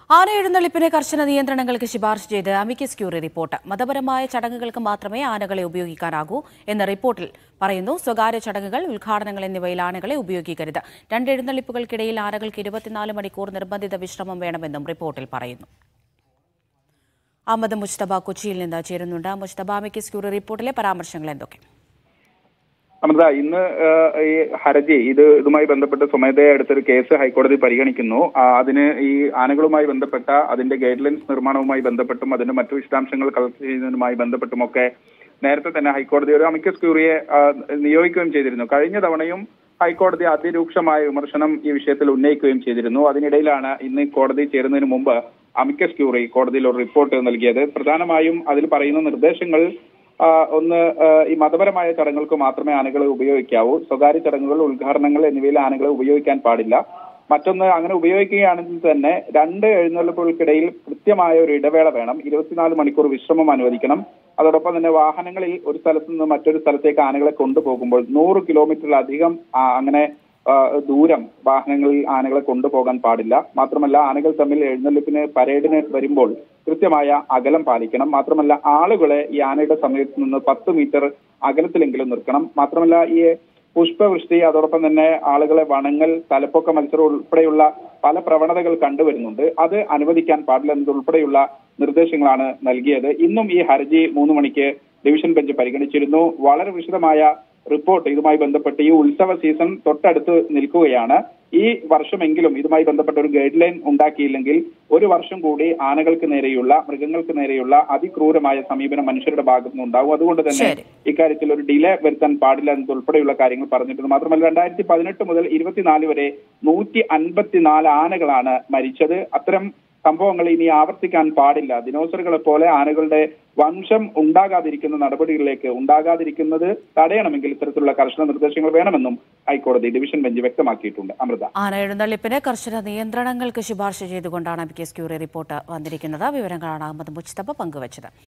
ആന എഴുന്നള്ളിപ്പിന് കർശന നിയന്ത്രണങ്ങൾക്ക് ശുപാർശ ചെയ്ത് അമിക്കസ് ക്യൂറി റിപ്പോർട്ട് മതപരമായ ചടങ്ങുകൾക്ക് മാത്രമേ ആനകളെ ഉപയോഗിക്കാനാകൂ എന്ന റിപ്പോർട്ടിൽ പറയുന്നു സ്വകാര്യ ചടങ്ങുകൾ ഉദ്ഘാടനങ്ങൾ എന്നിവയിൽ ആനകളെ ഉപയോഗിക്കരുത് രണ്ട് എഴുന്നള്ളിപ്പുകൾക്കിടയിൽ ആനകൾക്ക് ഇരുപത്തിനാല് മണിക്കൂർ നിർബന്ധിത വിശ്രമം വേണമെന്നും റിപ്പോർട്ടിൽ പറയുന്നു അഹമ്മദ് മുസ്തബ കൊച്ചിയിൽ നിന്ന് ചേരുന്നുണ്ട് മുസ്തബ അമിക്കസ് ക്യൂറി റിപ്പോർട്ടിലെ പരാമർശങ്ങൾ എന്തൊക്കെ അമൃത ഇന്ന് ഏഹ്, ഈ ഹർജി ഇത് ഇതുമായി ബന്ധപ്പെട്ട് സ്വമേധയാ എടുത്തൊരു കേസ് ഹൈക്കോടതി പരിഗണിക്കുന്നു ആ, അതിന് ഈ ആനകളുമായി ബന്ധപ്പെട്ട അതിന്റെ ഗൈഡ് ലൈൻസ് നിർമ്മാണവുമായി ബന്ധപ്പെട്ടും അതിന്റെ മറ്റു വിശദാംശങ്ങൾ കളക്ട് ചെയ്യുന്നതുമായി ബന്ധപ്പെട്ടുമൊക്കെ നേരത്തെ തന്നെ ഹൈക്കോടതി ഒരു അമിക്കസ് ക്യൂറിയെ ആ, നിയോഗിക്കുകയും ചെയ്തിരുന്നു കഴിഞ്ഞ തവണയും ഹൈക്കോടതി അതിരൂക്ഷമായ വിമർശനം ഈ വിഷയത്തിൽ ഉന്നയിക്കുകയും ചെയ്തിരുന്നു അതിനിടയിലാണ് ഇന്ന് ഈ കോടതി ചേരുന്നതിന് മുമ്പ് അമിക്കസ് ക്യൂറി കോടതിയിൽ ഒരു റിപ്പോർട്ട് നൽകിയത് പ്രധാനമായും അതിൽ പറയുന്ന നിർദ്ദേശങ്ങൾ ആ, ഒന്ന് ആ, ഈ മതപരമായ ചടങ്ങുകൾക്ക് മാത്രമേ ആനകളെ ഉപയോഗിക്കാവൂ സ്വകാര്യ ചടങ്ങുകൾ ഉദ്ഘാടനങ്ങൾ എന്നിവയിൽ ആനകളെ ഉപയോഗിക്കാൻ പാടില്ല മറ്റൊന്ന് അങ്ങനെ ഉപയോഗിക്കുകയാണെങ്കിൽ തന്നെ രണ്ട് എഴുന്നള്ളിപ്പുകൾക്കിടയിൽ കൃത്യമായ ഒരു ഇടവേള വേണം ഇരുപത്തിനാല് മണിക്കൂർ വിശ്രമം അനുവദിക്കണം അതോടൊപ്പം തന്നെ വാഹനങ്ങളിൽ ഒരു സ്ഥലത്ത് നിന്ന് മറ്റൊരു സ്ഥലത്തേക്ക് ആനകളെ കൊണ്ടുപോകുമ്പോൾ നൂറ് കിലോമീറ്ററിലധികം ആ, അങ്ങനെ ആ, ദൂരം വാഹനങ്ങളിൽ ആനകളെ കൊണ്ടുപോകാൻ പാടില്ല മാത്രമല്ല ആനകൾ തമ്മിൽ എഴുന്നള്ളിപ്പിന് പരേഡിന് വരുമ്പോൾ കൃത്യമായ അകലം പാലിക്കണം മാത്രമല്ല ആളുകളെ ഈ ആനയുടെ സമയത്ത് നിന്ന് പത്ത് മീറ്റർ അകലത്തിലെങ്കിലും നിർത്തണം മാത്രമല്ല ഈ പുഷ്പവൃഷ്ടി അതോടൊപ്പം തന്നെ ആളുകളെ വണങ്ങൽ തലപ്പൊക്ക മത്സരം ഉൾപ്പെടെയുള്ള പല പ്രവണതകൾ കണ്ടുവരുന്നുണ്ട് അത് അനുവദിക്കാൻ പാടില്ല എന്നതുൾപ്പെടെയുള്ള നിർദ്ദേശങ്ങളാണ് നൽകിയത് ഇന്നും ഈ ഹർജി മൂന്ന് മണിക്ക് ഡിവിഷൻ ബെഞ്ച് പരിഗണിച്ചിരുന്നു വളരെ വിശദമായ റിപ്പോർട്ട് ഇതുമായി ബന്ധപ്പെട്ട് ഈ ഉത്സവ സീസൺ തൊട്ടടുത്ത് നിൽക്കുകയാണ് ഈ വർഷമെങ്കിലും ഇതുമായി ബന്ധപ്പെട്ട ഒരു ഗൈഡ് ലൈൻ ഉണ്ടാക്കിയില്ലെങ്കിൽ ഒരു വർഷം കൂടി ആനകൾക്ക് നേരെയുള്ള മൃഗങ്ങൾക്ക് നേരെയുള്ള അതിക്രൂരമായ സമീപനം മനുഷ്യരുടെ ഭാഗത്തു നിന്നുണ്ടാവും അതുകൊണ്ട് തന്നെ ശരി. ഇക്കാര്യത്തിൽ ഒരു ഡിലേ വരുത്താൻ പാടില്ല എന്നതുൾപ്പെടെയുള്ള കാര്യങ്ങൾ പറഞ്ഞിട്ടുണ്ട് മാത്രമല്ല രണ്ടായിരത്തി പതിനെട്ട് മുതൽ ഇരുപത്തിനാല് വരെ നൂറ്റി അൻപത്തിനാല് ആനകളാണ് മരിച്ചത് അത്തരം സംഭവങ്ങൾ ഇനി ആവർത്തിക്കാൻ പാടില്ല ദിനോസറുകളെ പോലെ ആനകളുടെ വംശം ഉണ്ടാകാതിരിക്കുന്ന നടപടികളിലേക്ക് ഉണ്ടാകാതിരിക്കുന്നത് തടയണമെങ്കിൽ ഇത്തരത്തിലുള്ള കർശന നിർദ്ദേശങ്ങൾ വേണമെന്നും ഹൈക്കോടതി ഡിവിഷൻ ബെഞ്ച് വ്യക്തമാക്കിയിട്ടുണ്ട് അമൃത ആന എഴുന്നള്ളിപ്പിന് കർശന നിയന്ത്രണങ്ങൾക്ക് ശുപാർശ ചെയ്തുകൊണ്ടാണ് അമിക്കസ് ക്യൂറി റിപ്പോർട്ട് വന്നിരിക്കുന്നത് വിവരങ്ങളാണ് അഹമ്മദ് മുസ്തബ പങ്കുവച്ചത്